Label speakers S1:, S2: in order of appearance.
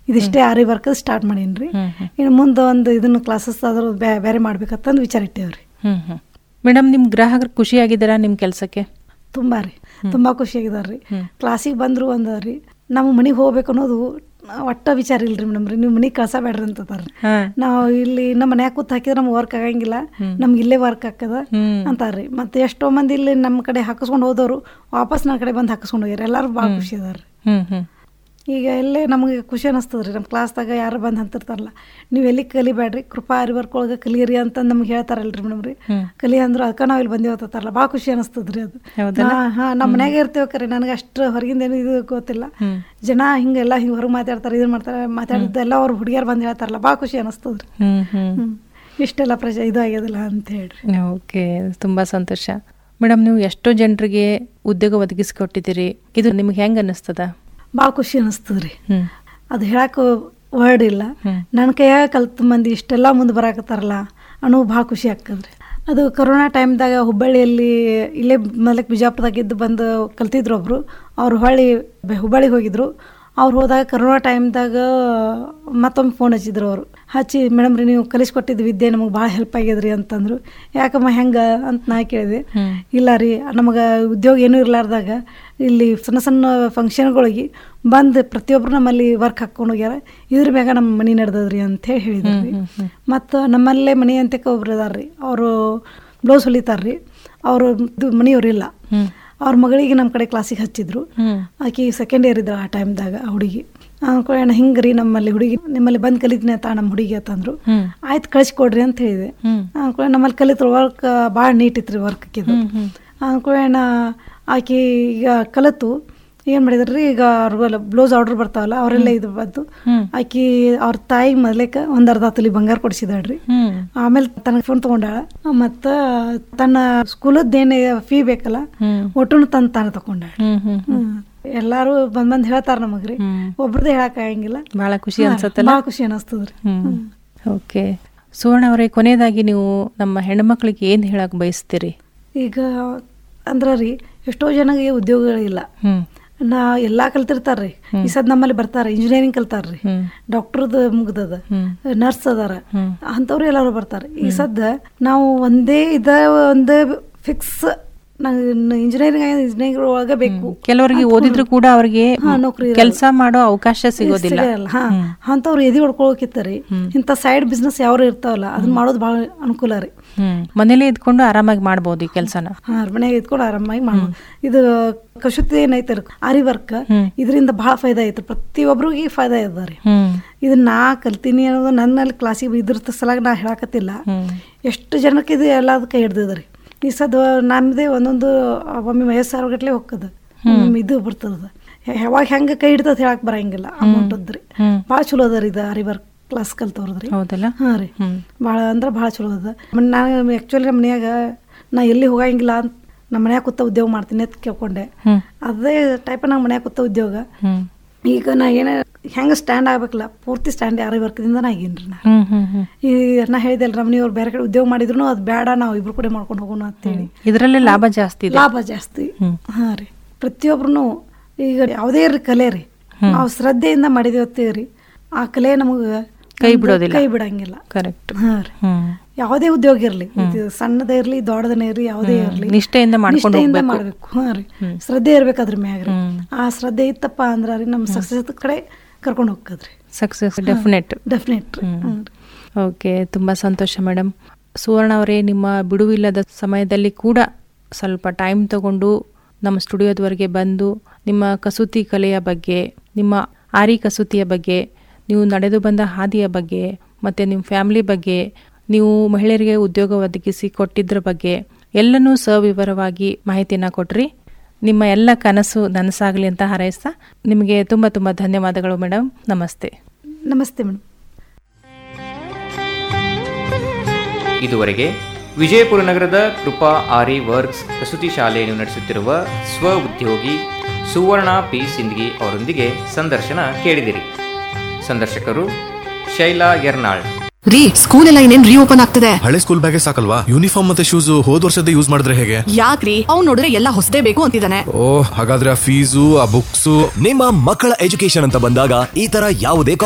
S1: ಇದಿಷ್ಟೇ ಆರಿ work start ಮಾಡೀನಿ ರೀ
S2: ಹ್ಮ್ ಹ್ಮ್
S1: ಇನ್ನು ಮುಂದೆ ಒಂದು ಇದನ್ನು ಕ್ಲಾಸಸ್ ಆದ್ರೂ ಬ್ಯಾ- ಬೇರೆ ಮಾಡ್ಬೇಕಂತಂದು ವಿಚಾರ ಇಟ್ಟೇವ್ರಿ
S2: ಹ್ಮ್ ಹ್ಮ್ ಮೇಡಮ್ ನಿಮ್ಮ ಗ್ರಾಹಕರು ಖುಷಿಯಾಗಿದ್ದಾರಾ ನಿಮ್ಮ ಕೆಲಸಕ್ಕೆ
S1: ತುಂಬ ರೀ ತುಂಬ ಖುಷಿಯಾಗಿದಾರೆ ರೀ
S2: ಹ್ಮ್.
S1: ಕ್ಲಾಸಿಗೆ ಬಂದರು ಅಂದ ರೀ ನಮ್ಮ ಮನೆಗೆ ಹೋಗ್ಬೇಕು ಅನ್ನೋದು ಒಟ್ಟ ವಿಚಾರ ಇಲ್ರಿ ಮೇಡಮ್ ರೀ ನೀವು ಮನೆಗೆ ಕಳ್ಸಬೇಡ್ರಿ ಅಂತದಾರ
S2: ಹಾ
S1: ನಾವು ಇಲ್ಲಿ ನಮ್ಮ ಮನ್ಯಾಗ ಕೂತ್ ಹಾಕಿದ್ರೆ ನಮ್ಗೆ ವರ್ಕ್ ಆಗಂಗಿಲ್ಲ
S2: ಹ್ಮ್.
S1: ನಮ್ಗೆ ಇಲ್ಲೇ ವರ್ಕ್ ಆಗ್ತದ
S2: ಹ್ಮ್.
S1: ಅಂತಾರ್ರಿ ಮತ್ತೆ ಎಷ್ಟೋ ಮಂದಿ ಇಲ್ಲಿ ನಮ್ಮ ಕಡೆ ಹಾಕಿಸ್ಕೊಂಡು ಹೋದವರು ವಾಪಸ್ ನನ್ನ ಕಡೆ ಬಂದು ಹಾಕಿಸ್ಕೊಂಡು ಹೋಗ್ಯಾರ ಎಲ್ಲರೂ ಭಾಳ ಖುಷಿ ಅದಾರ
S2: ಹ್ಮ್ ಹ್ಮ್
S1: ಈಗ ಎಲ್ಲೇ ನಮಗೆ ಖುಷಿ ಅನಿಸ್ತದೆ ರೀ ನಮ್ಮ ಕ್ಲಾಸ್ದಾಗ ಯಾರು ಬಂದು ಅಂತಿರ್ತಾರಲ್ಲ ನೀವು ಎಲ್ಲಿ ಕಲಿಬೇಡ್ರಿ ಕೃಪಾ ಅರಿವರ್ಕ್ ಒಳಗೆ ಕಲಿಯಿರಿ ಅಂತ ನಮ್ಗೆ ಹೇಳ್ತಾರಲ್ರಿ ಮೇಡಮ್ ರೀ
S2: ಹ್ಮ್.
S1: ಕಲಿ ಅಂದ್ರೆ ಅದಕ್ಕೆ ನಾವು ಇಲ್ಲಿ ಬಂದೇವು ಅಂತಾರಲ್ಲ ಭಾಳ ಖುಷಿ ಅನಿಸ್ತದೆ ರೀ ಅದು
S2: ಹೌದಲ್ಲ?
S1: ಹಾಂ ನಮ್ಮ ಮನ್ಯಾಗ ಇರ್ತೇವೆ ಕರೆ ನನಗೆ ಅಷ್ಟು ಹೊರಗಿಂದ ಏನು ಇದು ಗೊತ್ತಿಲ್ಲ
S2: ಹ್ಮ್.
S1: ಜನ ಹಿಂಗೆಲ್ಲ ಹಿಂಗೆ ಹೊರಗೆ ಮಾತಾಡ್ತಾರೆ ಇದನ್ನ ಮಾಡ್ತಾರೆ ಮಾತಾಡಿದ್ದೆಲ್ಲ ಅವ್ರು ಹುಡುಗಿಯರು ಬಂದು ಹೇಳ್ತಾರಲ್ಲ ಭಾಳ ಖುಷಿ ಅನಿಸ್ತದೆ ರೀ
S2: ಹ್ಮ್ ಹ್ಮ್
S1: ಹ್ಞೂ ಇಷ್ಟೆಲ್ಲ ಪ್ರಜ ಇದು ಆಗ್ಯದಿಲ್ಲ ಅಂತ ಹೇಳ್ರಿ
S2: ಓಕೆ ತುಂಬ ಸಂತೋಷ ಮೇಡಮ್ ನೀವು ಎಷ್ಟೋ ಜನರಿಗೆ ಉದ್ಯೋಗ ಒದಗಿಸ್ಕೊಟ್ಟಿದ್ದೀರಿ ಇದು ನಿಮ್ಗೆ ಹೆಂಗೆ ಅನ್ನಿಸ್ತದ
S1: ಭಾಳ ಖುಷಿ ಅನಿಸ್ತದೆ ರೀ
S2: ಹ್ಮ್
S1: ಅದು ಹೇಳಕ್ಕೆ ವರ್ಡ್ ಇಲ್ಲ
S2: ಹ್ಮ್.
S1: ನನ್ನ ಕೈಯಾಗ ಕಲ್ತ ಮಂದಿ ಇಷ್ಟೆಲ್ಲ ಮುಂದೆ ಬರಾಕತ್ತಾರಲ್ಲ ಅನ್ನೋ ಭಾಳ ಖುಷಿ ಆಗ್ತದ್ರಿ ಅದು ಕೊರೋನಾ ಟೈಮ್ದಾಗ ಹುಬ್ಬಳ್ಳಿಯಲ್ಲಿ ಇಲ್ಲೇ ಮಲಕ್ ಬಿಜಾಪುರದಾಗ ಇದ್ದು ಬಂದು ಕಲ್ತಿದ್ರು ಒಬ್ರು ಅವ್ರು ಹೊಳ್ಳಿ ಬೆ- ಹುಬ್ಬಳ್ಳಿಗೆ ಹೋಗಿದ್ರು ಅವ್ರು ಹೋದಾಗ ಕರೋನಾ ಟೈಮ್ದಾಗ ಮತ್ತೊಮ್ಮೆ ಫೋನ್ ಹಚ್ಚಿದ್ರು ಅವರು ಹಚ್ಚಿ ಮೇಡಮ್ ರೀ ನೀವು ಕಲಿಸ್ಕೊಟ್ಟಿದ್ದು ವಿದ್ಯೆ ನಮಗೆ ಭಾಳ ಹೆಲ್ಪ್ ಆಗ್ಯದ್ರಿ ಅಂತಂದ್ರು ಯಾಕಮ್ಮ ಹೆಂಗೆ ಅಂತ ನಾ ಕೇಳಿದೆ
S2: ಹ್ಮ್.
S1: ಇಲ್ಲ ರೀ ನಮಗೆ ಉದ್ಯೋಗ ಏನೂ ಇರ್ಲಾರ್ದಾಗ ಇಲ್ಲಿ ಸಣ್ಣ ಸಣ್ಣ ಫಂಕ್ಷನ್ಗಳಿಗೆ ಬಂದು ಪ್ರತಿಯೊಬ್ಬರು ನಮ್ಮಲ್ಲಿ ವರ್ಕ್ ಹಾಕ್ಕೊಂಡು ಹೋಗ್ಯಾರ ಇದ್ರ ಮ್ಯಾಗ ನಮ್ಮ ಮನೆ ನಡೆದದ್ರಿ ಅಂತ ಹೇಳಿ ಹೇಳಿದ್ರು ರೀ
S2: ಹ್ಮ್, ಹ್ಮ್,
S1: ಮತ್ತು ನಮ್ಮಲ್ಲೇ ಮನೆ ಅಂತಕ ಒಬ್ರು ಅದಾರ ರೀ ಅವರು ಬ್ಲೌಸ್ ಹೊಲಿತಾರ ರೀ ಅವರು ಮನೆಯವ್ರಿಲ್ಲ
S2: ಹ್ಮ್
S1: ಅವ್ರ ಮಗಳಿಗೆ ನಮ್ಮ ಕಡೆ ಕ್ಲಾಸಿಗೆ ಹಚ್ಚಿದ್ರು
S2: ಹ್ಮ್
S1: ಆಕಿ ಸೆಕೆಂಡ್ ಇಯರ್ ಇದ್ರು ಆ ಟೈಮ್ದಾಗ ಆ ಹುಡುಗಿ ಅನ್ಕೊಳ್ಳೋಣ ಹಿಂಗೆ ರೀ ನಮ್ಮಲ್ಲಿ ಹುಡುಗಿ ನಿಮ್ಮಲ್ಲಿ ಬಂದು ಕಲಿತೀನಿ ಅಂತ ನಮ್ಮ ಹುಡುಗಿ ಅಂತಂದ್ರು
S2: ಹ್ಮ್
S1: ಆಯ್ತು ಕಳಿಸ್ಕೊಡ್ರಿ ಅಂತ ಹೇಳಿದೆ
S2: ಹ್ಮ್
S1: ಅನ್ಕೊಳ್ಳಿ ನಮ್ಮಲ್ಲಿ ಕಲಿತ್ರ ವರ್ಕ್ ಭಾಳ ನೀಟ್ ಇತ್ತು ರೀ ವರ್ಕ್ ಆಕಿದು
S2: ಹ್ಮ್ ಹ್ಮ್
S1: ಅನ್ಕೊಳ್ಳೋಣ ಆಕಿ ಈಗ ಕಲಿತು ಏನು ಮಾಡಿದ್ರಿ ಈಗ ಅವ್ರಿಗೆಲ್ಲ ಬ್ಲೌಸ್ ಆರ್ಡ್ರ್ ಬರ್ತಾವಲ್ಲ ಅವರೆಲ್ಲ ಇದು ಬಂದು
S2: ಹ್ಮ್
S1: ಆಕಿ ಅವ್ರ ತಾಯಿ ಮೊದ್ಲೇಕ ಒಂದು ಅರ್ಧ ತೊಲಿ ಬಂಗಾರ ಕೊಡಿಸಿದಾಳ್ರಿ
S2: ಹ್ಮ್
S1: ಆಮೇಲೆ ತನಗೆ ಫೋನ್ ತೊಗೊಂಡಾಳ ಮತ್ತು ತನ್ನ ಸ್ಕೂಲದ್ದೇನು ಫೀ ಬೇಕಲ್ಲ
S2: ಹ್ಮ್
S1: ಒಟ್ಟು ತಂದು ತಾನು ತಗೊಂಡಾಳ
S2: ಹ್ಮ್ ಹ್ಮ್ ಹ್ಮ್
S1: ಹ್ಮ್. ಎಲ್ಲಾರು ಬಂದ್ ಬಂದ್ ಹೇಳ್ತಾರ ನಮಗ್ರಿ
S2: ಹ್ಮ್
S1: ಒಬ್ರದೇ ಹೇಳಕ್ ಆಗಂಗಿಲ್ಲ
S2: ಬಹಳ ಖುಷಿ ಅನ್ಸತ್ತಲ್ಲ
S1: ಭಾಳ ಖುಷಿ ಅನಸ್ತದ್ರಿ
S2: ಹ್ಮ್ ಓಕೆ ಸುವರ್ಣ ಅವರೇ ಕೊನೆಯದಾಗಿ ನೀವು ನಮ್ಮ ಹೆಣ್ಮಕ್ಳಿಗೆ ಏನು ಹೇಳಕ್ ಬಯಸ್ತೀರಿ
S1: ಈಗ ಅಂದ್ರ ರೀ ಎಷ್ಟೋ ಜನಗೆ ಉದ್ಯೋಗಗಳಿಲ್ಲ
S2: ಹ್ಮ್
S1: ನಾ ಎಲ್ಲಾ ಕಲ್ತಿರ್ತಾರ್ರಿ ಈ ಸದ್ ನಮ್ಮಲ್ಲಿ ಬರ್ತಾರ ಇಂಜಿನಿಯರಿಂಗ್ ಕಲ್ತಾರ್ರಿ
S2: ಹ್ಮ್
S1: ಡಾಕ್ಟರ್ದ ಮುಗ್ದದ
S2: ಹ್ಮ್
S1: ನರ್ಸ್ ಅದಾರ
S2: ಹ್ಮ್
S1: ಅಂಥವ್ರು ಎಲ್ಲರೂ ಬರ್ತಾರೆ ಈ ಸದ್ದ ನಾವು ಒಂದೇ ಇದ ಒಂದೇ ಫಿಕ್ಸ್ ಇಂಜಿನಿಯರಿಂಗ್ ಇಂಜಿನಿಯರಿಂಗ್ ಒಳಗೆ ಬೇಕು
S2: ಕೆಲವರಿಗೆ ಓದಿದ್ರು ಕೂಡ ಅವ್ರಿಗೆ
S1: ಹಾ, ನೌಕರಿ ಇರಲ್ಲ.
S2: ಕೆಲಸ ಮಾಡೋ ಅವಕಾಶ ಸಿಗೋದಿಲ್ಲ
S1: ಸಿಗಲ್ಲ ಹಾ ಅಂಥವ್ರು ಎದಿ ಹೊಡ್ಕೊಳಕಿತ್ತರಿ ಇಂಥ ಸೈಡ್ ಬಿಸ್ನೆಸ್ ಯಾವ್ರು ಇರ್ತಾವಲ್ಲ ಅದನ್ನ ಮಾಡೋದು ಭಾಳ ಅನುಕೂಲ ರೀ
S2: ಹ್ಮ್ ಮನೇಲೆ ಇದ್ಕೊಂಡು ಆರಾಮಾಗಿ ಮಾಡ್ಬೋದು ಈ ಕೆಲಸನ
S1: ಹಾ ಮನೆಗೆ ಇದ್ಕೊಂಡು ಆರಾಮಾಗಿ ಮಾಡ್ಬೋದು ಇದು ಕಸೂತಿ ಏನೈತೆ ಆರಿ ವರ್ಕ್
S2: ಹ್ಮ್.
S1: ಇದರಿಂದ ಭಾಳ ಫಾಯ್ದಾ ಐತೆ ಪ್ರತಿಯೊಬ್ಬರಿಗೆ ಫಾಯ್ದಾ ಇದೆ ರೀ
S2: ಹ್ಮ್
S1: ಇದನ್ನ ನಾ ಕಲ್ತೀನಿ ಅನ್ನೋದು ನನ್ನಲ್ಲಿ ಕ್ಲಾಸಿಗೆ ಇದ್ರ ಸಲಾಗ ನಾ ಹೇಳಕತ್ತಿಲ್ಲ
S2: ಹ್ಮ್
S1: ಎಷ್ಟು ಜನಕ್ಕೆ ಇದು ಎಲ್ಲದ ಕೈ ಹಿಡ್ದದ ರೀ ಈ ಸದ್ ನಮ್ಮದೇ ಒಂದೊಂದು ಒಮ್ಮೆ ಐವತ್ತು ಸಾವಿರ ಗಟ್ಲೆ ಹೋಗ್ತದ ಒಮ್ಮೆ ಇದು ಬರ್ತದ ಯಾವಾಗ ಹೆಂಗೆ ಕೈ ಹಿಡ್ತದ ಹೇಳಕ್ ಬರಂಗಿಲ್ಲ ಅಮೌಂಟ್ ಅದ್ರಿ
S2: ಹ್ಮ್
S1: ಭಾಳ ಚಲೋ ಅದ ರೀ ಇದು ಆರಿ ವರ್ಕ್ ಕ್ಲಾಸ್ ಕಲ್ತವ್ರದ್ರಿ
S2: ಹೌದಲ್ಲ
S1: ಹಾಂ ರೀ
S2: ಹ್ಮ್
S1: ಭಾಳ ಅಂದ್ರೆ ಭಾಳ ಚಲೋ ಅದ ನಾನು ಆ್ಯಕ್ಚುಲಿ ನಮ್ಮ ಮನ್ಯಾಗ ನಾ ಎಲ್ಲಿ ಹೋಗಂಗಿಲ್ಲ ಅಂತ ನಮ್ಮ ಮನ್ಯಾಗ ಕೂತ ಉದ್ಯೋಗ ಮಾಡ್ತೀನಿ ಅಂತ ಕೇಳ್ಕೊಂಡೆ
S2: ಹ್ಮ್
S1: ಅದೇ ಟೈಪ್ ನಮ್ಮ ಮನ್ಯಾಗ ಕೂತ ಉದ್ಯೋಗ
S2: ಹ್ಮ್
S1: ಈಗ ನಾ ಏನೇ ಹೆಂಗೆ ಸ್ಟ್ಯಾಂಡ್ ಆಗ್ಬೇಕಲ್ಲ ಪೂರ್ತಿ ಸ್ಟ್ಯಾಂಡ್ ಯಾರು ವರ್ಕದಿಂದ ನಾ ಆಗೇನ್ರಿ ನಾ
S2: ಹ್ಮ್ ಹ್ಮ್ ಹ್ಮ್
S1: ಈ ನಾ ಹೇಳಿದೆಲ್ಲ ನಮ್ಮ ಮನೆಯವ್ರು ಬೇರೆ ಕಡೆ ಉದ್ಯೋಗ ಮಾಡಿದ್ರು ಅದು ಬೇಡ ನಾವು ಇಬ್ರು ಕೂಡ ಮಾಡ್ಕೊಂಡು ಹೋಗೋಣ ಅಂತೇಳಿ
S2: ಇದರಲ್ಲಿ ಲಾಭ ಜಾಸ್ತಿ ಇದೆ
S1: ಲಾಭ ಜಾಸ್ತಿ
S2: ಹ್ಮ್
S1: ಹಾಂ ರೀ ಪ್ರತಿಯೊಬ್ರು ಈಗ ಯಾವುದೇ ರೀ ಕಲೆ ರೀ ನಾವು ಶ್ರದ್ಧೆಯಿಂದ ಮಾಡಿದೇವತ್ತೀವಿ ರೀ ಆ ಕಲೆ ನಮಗೆ
S2: ಕೈ ಬಿಡೋದಿಲ್ಲ.
S1: ಕೈ ಬಿಡಂಗಿಲ್ಲ
S2: ಕರೆಕ್ಟ್
S1: ಹಾಂ ರೀ
S2: ಹ್ಮ್
S1: ಯಾವುದೇ ಉದ್ಯೋಗ ಇರಲಿ ಇದು ಸಣ್ಣದೇ ಇರಲಿ ದೊಡ್ಡದನೇ ಇರಲಿ ಯಾವುದೇ ಇರಲಿ
S2: ನಿಷ್ಠೆಯಿಂದ ಮಾಡ್ಕೊಂಡು
S1: ನಿಷ್ಠೆಯಿಂದ
S2: ಹೋಗ್ಬೇಕು
S1: ಮಾಡ್ಬೇಕು ಹಾಂ ರೀ ಶ್ರದ್ಧೆ ಇರ್ಬೇಕು ಅದ್ರ ಮ್ಯಾಗ ರೀ
S2: ಹ್ಮ್.
S1: ಆ ಶ್ರದ್ಧೆ ಇತ್ತಪ್ಪ ಅಂದ್ರೆ ರೀ ನಮ್ಮ ಸಕ್ಸಸ್ ಕಡೆ ಕರ್ಕೊಂಡು ಹೋಗ್ತದ್ರಿ
S2: ಸಕ್ಸಸ್ ಡೆಫಿನೆಟ್
S1: ಡೆಫಿನೆಟ್ ರೀ
S2: ಹ್ಮ್.
S1: ಹ್ಮ್.
S2: ಓಕೆ ತುಂಬ ಸಂತೋಷ ಮೇಡಮ್ ಸುವರ್ಣ ಅವರೇ ನಿಮ್ಮ ಬಿಡುವಿಲ್ಲದ ಸಮಯದಲ್ಲಿ ಕೂಡ ಸ್ವಲ್ಪ ಟೈಮ್ ತಗೊಂಡು ನಮ್ಮ ಸ್ಟುಡಿಯೋದವರೆಗೆ ಬಂದು ನಿಮ್ಮ ಕಸೂತಿ ಕಲೆಯ ಬಗ್ಗೆ ನಿಮ್ಮ ಆರಿ ಕಸೂತಿಯ ಬಗ್ಗೆ ನೀವು ನಡೆದು ಬಂದ ಹಾದಿಯ ಬಗ್ಗೆ ಮತ್ತು ನಿಮ್ಮ ಫ್ಯಾಮಿಲಿ ಬಗ್ಗೆ ನೀವು ಮಹಿಳೆಯರಿಗೆ ಉದ್ಯೋಗ ಒದಗಿಸಿ ಕೊಟ್ಟಿದ್ರ ಬಗ್ಗೆ ಎಲ್ಲನೂ ಸವಿವರವಾಗಿ ಮಾಹಿತಿಯನ್ನು ಕೊಟ್ರಿ ನಿಮ್ಮ ಎಲ್ಲ ಕನಸು ನನಸಾಗಲಿ ಅಂತ ಹಾರೈಸ್ತಾ ನಿಮಗೆ ತುಂಬ ತುಂಬ ಧನ್ಯವಾದಗಳು ಮೇಡಮ್ ನಮಸ್ತೆ
S1: ನಮಸ್ತೆ ಮೇಡಮ್
S3: ಇದುವರೆಗೆ ವಿಜಯಪುರ ನಗರದ ಕೃಪಾ ಆರಿ ವರ್ಕ್ಸ್ ಕಸೂತಿ ಶಾಲೆಯನ್ನು ನಡೆಸುತ್ತಿರುವ ಸ್ವ ಉದ್ಯೋಗಿ ಸುವರ್ಣ ಪಿ ಸಿಂದಗಿ ಅವರೊಂದಿಗೆ ಸಂದರ್ಶನ ಕೇಳಿದಿರಿ ಸಂದರ್ಶಕರು ಶೈಲಾ ಎರ್ನಾಳ್
S4: ರೀ ಸ್ಕೂಲ್ ಎಲ್ಲ ಇನ್ನೇನ್ ರೀಓಪನ್ ಆಗ್ತದೆ
S5: ಹಳೆ ಸ್ಕೂಲ್ ಬ್ಯಾಗೇ ಸಾಕಲ್ವಾ ಯೂನಿಫಾರ್ಮ್ ಮತ್ತೆ ಶೂಸ್ ಹೋದ್ ವರ್ಷದ ಯೂಸ್ ಮಾಡಿದ್ರೆ ಹೇಗೆ
S4: ಯಾಕ್ರಿ ಅವ್ನ್ ನೋಡಿದ್ರೆ ಎಲ್ಲ ಹೊಸದೇ ಬೇಕು ಅಂತಿದ್ದಾನೆ
S5: ಓ ಹಾಗಾದ್ರೆ ಆ ಫೀಸು ಆ ಬುಕ್ಸು
S6: ನಿಮ್ಮ ಮಕ್ಕಳ ಎಜುಕೇಶನ್ ಅಂತ ಬಂದಾಗ ಈ ತರ ಯಾವುದೇ